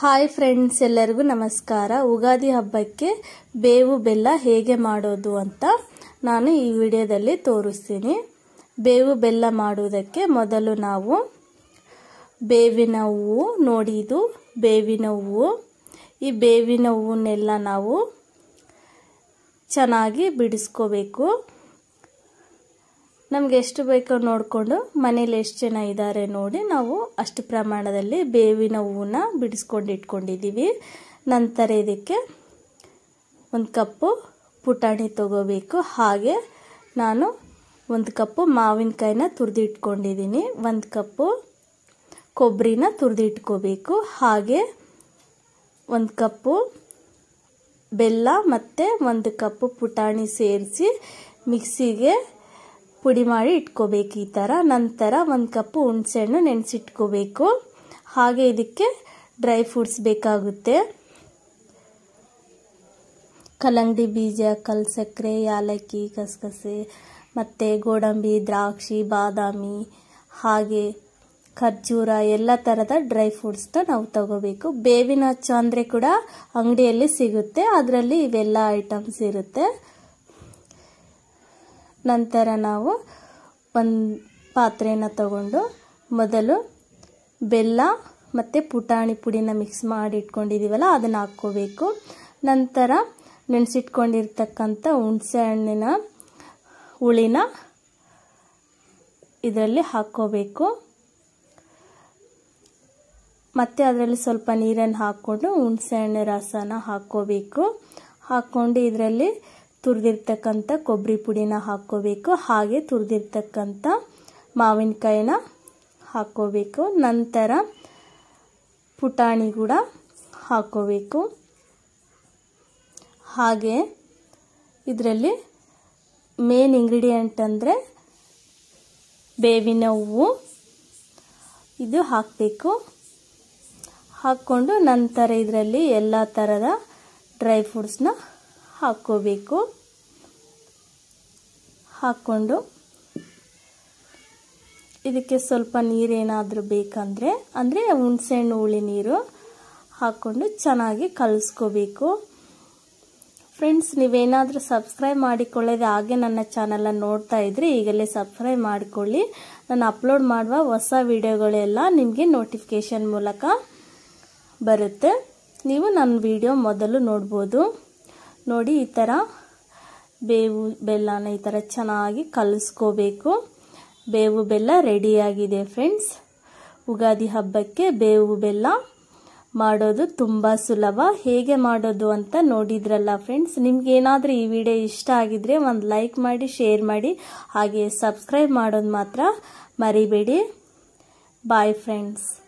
hi friends ಎಲ್ಲರಿಗೂ ನಮಸ್ಕಾರ ಉಗಾದಿ ಹಬ್ಬಕ್ಕೆ ಬೇವು ಬೆಲ್ಲ ಹೇಗೆ ಮಾಡೋದು ಅಂತ ನಾನು ಈ ವಿಡಿಯೋದಲ್ಲಿ ತೋರಿಸ್ತೀನಿ ಬೇವು ಬೆಲ್ಲ ಮಾಡುವುದಕ್ಕೆ ಮೊದಲು ನಾವು ಬೇವಿನ ಹೂವು ನೋಡಿ ಇದು ಬೇವಿನ ಹೂವು ಈ ಬೇವಿನ ಹೂವನ್ನೆಲ್ಲ ನಾವು ಚೆನ್ನಾಗಿ ಬಿಡಿಸ್ಕೋಬೇಕು ನಮ್ಗೆ ಎಷ್ಟು ಬೇಕೋ ನೋಡಿಕೊಂಡು ಮನೇಲಿ ಎಷ್ಟು ಜನ ಇದ್ದಾರೆ ನೋಡಿ ನಾವು ಅಷ್ಟು ಪ್ರಮಾಣದಲ್ಲಿ ಬೇವಿನ ಹೂವನ್ನ ಬಿಡಿಸ್ಕೊಂಡು ಇಟ್ಕೊಂಡಿದ್ದೀವಿ ನಂತರ ಇದಕ್ಕೆ ಒಂದು ಕಪ್ಪು ಪುಟಾಣಿ ತಗೋಬೇಕು ಹಾಗೆ ನಾನು ಒಂದು ಕಪ್ಪು ಮಾವಿನಕಾಯಿನ ತುರಿದು ಇಟ್ಕೊಂಡಿದ್ದೀನಿ ಒಂದು ಕಪ್ಪು ಕೊಬ್ಬರಿನ ತುರಿದು ಇಟ್ಕೋಬೇಕು ಹಾಗೆ ಒಂದು ಕಪ್ಪು ಬೆಲ್ಲ ಮತ್ತು ಒಂದು ಕಪ್ಪು ಪುಟಾಣಿ ಸೇರಿಸಿ ಮಿಕ್ಸಿಗೆ ಪುಡಿ ಮಾಡಿ ಇಟ್ಕೋಬೇಕು ಈ ಥರ ನಂತರ ಒಂದು ಕಪ್ಪು ಹುಣಸೆಹಣ್ಣು ನೆನೆಸಿಟ್ಕೋಬೇಕು ಹಾಗೆ ಇದಕ್ಕೆ ಡ್ರೈ ಫ್ರೂಟ್ಸ್ ಬೇಕಾಗುತ್ತೆ ಕಲ್ಲಂಗಡಿ ಬೀಜ ಕಲ್ ಸಕ್ಕರೆ ಯಾಲಕ್ಕಿ ಕಸಕಸೆ ಮತ್ತು ಗೋಡಂಬಿ ದ್ರಾಕ್ಷಿ ಬಾದಾಮಿ ಹಾಗೆ ಖರ್ಜೂರ ಎಲ್ಲ ಥರದ ಡ್ರೈ ಫ್ರೂಟ್ಸ್ನ ನಾವು ತಗೋಬೇಕು ಬೇವಿನ ಅಚ್ಚು ಅಂದರೆ ಕೂಡ ಅಂಗಡಿಯಲ್ಲಿ ಸಿಗುತ್ತೆ ಅದರಲ್ಲಿ ಇವೆಲ್ಲ ಐಟಮ್ಸ್ ಇರುತ್ತೆ ನಂತರ ನಾವು ಒಂದು ಪಾತ್ರೆನ ತಗೊಂಡು ಮೊದಲು ಬೆಲ್ಲ ಮತ್ತು ಪುಟಾಣಿ ಪುಡಿನ ಮಿಕ್ಸ್ ಮಾಡಿ ಇಟ್ಕೊಂಡಿದ್ದೀವಲ್ಲ ಅದನ್ನು ಹಾಕ್ಕೋಬೇಕು ನಂತರ ನೆನೆಸಿಟ್ಕೊಂಡಿರ್ತಕ್ಕಂಥ ಹುಣಸೆ ಹಣ್ಣಿನ ಹುಳಿನ ಇದರಲ್ಲಿ ಹಾಕ್ಕೋಬೇಕು ಮತ್ತು ಅದರಲ್ಲಿ ಸ್ವಲ್ಪ ನೀರನ್ನು ಹಾಕ್ಕೊಂಡು ಹುಣಸೆ ಹಣ್ಣು ರಸನ ಹಾಕ್ಕೋಬೇಕು ಹಾಕ್ಕೊಂಡು ಇದರಲ್ಲಿ ತುರಿದಿರ್ತಕ್ಕಂಥ ಕೊಬ್ಬರಿ ಪುಡಿನ ಹಾಕ್ಕೋಬೇಕು ಹಾಗೆ ತುರಿದಿರ್ತಕ್ಕಂಥ ಮಾವಿನಕಾಯಿನ ಹಾಕ್ಕೋಬೇಕು ನಂತರ ಪುಟಾಣಿ ಕೂಡ ಹಾಕ್ಕೋಬೇಕು ಹಾಗೆ ಇದರಲ್ಲಿ ಮೇನ್ ಇಂಗ್ರೀಡಿಯೆಂಟ್ ಅಂದರೆ ಬೇವಿನ ಹೂವು ಇದು ಹಾಕಬೇಕು ಹಾಕ್ಕೊಂಡು ನಂತರ ಇದರಲ್ಲಿ ಎಲ್ಲ ಥರದ ಡ್ರೈ ಫ್ರೂಟ್ಸ್ನ ಹಾಕ್ಕೋಬೇಕು ಹಾಕ್ಕೊಂಡು ಇದಕ್ಕೆ ಸ್ವಲ್ಪ ನೀರೇನಾದರೂ ಬೇಕಂದರೆ ಅಂದರೆ ಹುಣಸೆಹಣ್ಣು ಹುಳಿ ನೀರು ಹಾಕ್ಕೊಂಡು ಚೆನ್ನಾಗಿ ಕಲಿಸ್ಕೋಬೇಕು ಫ್ರೆಂಡ್ಸ್ ನೀವೇನಾದರೂ ಸಬ್ಸ್ಕ್ರೈಬ್ ಮಾಡಿಕೊಳ್ಳದೆ ಹಾಗೆ ನನ್ನ ಚಾನಲನ್ನು ನೋಡ್ತಾ ಇದ್ದರೆ ಈಗಲೇ ಸಬ್ಸ್ಕ್ರೈಬ್ ಮಾಡಿಕೊಳ್ಳಿ ನಾನು ಅಪ್ಲೋಡ್ ಮಾಡುವ ಹೊಸ ವಿಡಿಯೋಗಳೆಲ್ಲ ನಿಮಗೆ ನೋಟಿಫಿಕೇಷನ್ ಮೂಲಕ ಬರುತ್ತೆ ನೀವು ನನ್ನ ವಿಡಿಯೋ ಮೊದಲು ನೋಡ್ಬೋದು ನೋಡಿ ಈ ಥರ ಬೇವು ಬೆಲ್ಲನ ಈ ಥರ ಚೆನ್ನಾಗಿ ಕಲಿಸ್ಕೋಬೇಕು ಬೇವು ಬೆಲ್ಲ ರೆಡಿಯಾಗಿದೆ ಫ್ರೆಂಡ್ಸ್ ಉಗಾದಿ ಹಬ್ಬಕ್ಕೆ ಬೇವು ಬೆಲ್ಲ ಮಾಡೋದು ತುಂಬ ಸುಲಭ ಹೇಗೆ ಮಾಡೋದು ಅಂತ ನೋಡಿದ್ರಲ್ಲ ಫ್ರೆಂಡ್ಸ್ ನಿಮ್ಗೇನಾದರೂ ಈ ವಿಡಿಯೋ ಇಷ್ಟ ಆಗಿದ್ರೆ ಒಂದು ಲೈಕ್ ಮಾಡಿ ಶೇರ್ ಮಾಡಿ ಹಾಗೆ ಸಬ್ಸ್ಕ್ರೈಬ್ ಮಾಡೋದು ಮಾತ್ರ ಮರಿಬೇಡಿ ಬಾಯ್ ಫ್ರೆಂಡ್ಸ್